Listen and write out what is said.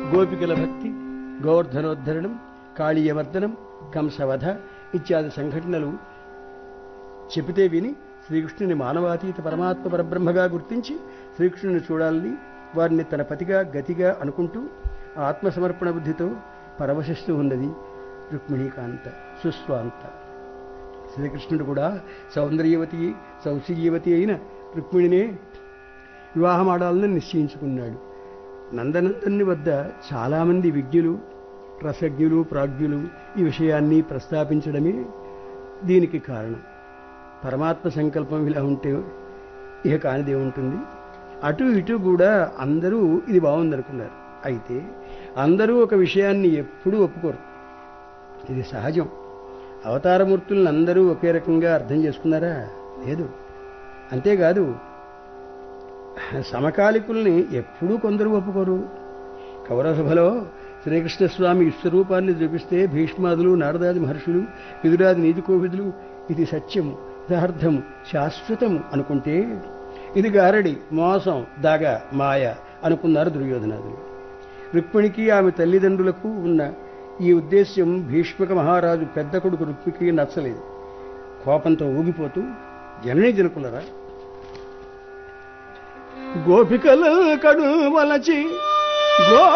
గోపికల భక్తి గోవర్ధనోద్ధరణం కాళీయవర్ధనం కంసవధ ఇత్యాది సంఘటనలు చెబితే విని శ్రీకృష్ణుని మానవాతీత పరమాత్మ పరబ్రహ్మగా గుర్తించి శ్రీకృష్ణుని చూడాలని వారిని తన పతిగా గతిగా అనుకుంటూ ఆత్మసమర్పణ బుద్ధితో పరవశిస్తూ ఉన్నది రుక్మిణీకాంత సుస్వాంత శ్రీకృష్ణుడు కూడా సౌందర్యవతి సౌశల్యవతి అయిన రుక్మిణినే వివాహం ఆడాలని నిశ్చయించుకున్నాడు నందనందన్ని వద్ద చాలామంది విజ్ఞులు రసజ్ఞులు ప్రాజ్ఞులు ఈ విషయాన్ని ప్రస్తాపించడమే దీనికి కారణం పరమాత్మ సంకల్పం ఇలా ఉంటే ఇక కానిదే ఉంటుంది అటు ఇటు కూడా అందరూ ఇది బాగుందనుకున్నారు అయితే అందరూ ఒక విషయాన్ని ఎప్పుడూ ఒప్పుకోరు ఇది సహజం అవతారమూర్తులను అందరూ ఒకే రకంగా అర్థం చేసుకున్నారా లేదు అంతేకాదు సమకాలికుల్ని ఎప్పుడూ కొందరు ఒప్పుకోరు కౌరసభలో శ్రీకృష్ణస్వామి విశ్వరూపాన్ని చూపిస్తే భీష్మాదులు నారదాది మహర్షులు విదురాది నీతికోవిదులు ఇది సత్యము యథార్థము శాశ్వతము అనుకుంటే ఇది గారడి మోసం దాగ మాయ అనుకున్నారు దుర్యోధనాదులు రుక్మిణికి ఆమె తల్లిదండ్రులకు ఉన్న ఈ ఉద్దేశ్యం భీష్మక మహారాజు పెద్ద కొడుకు రుక్మికి నచ్చలేదు కోపంతో ఊగిపోతూ జననీ జనకులరా గోపికల కడు వలచి గో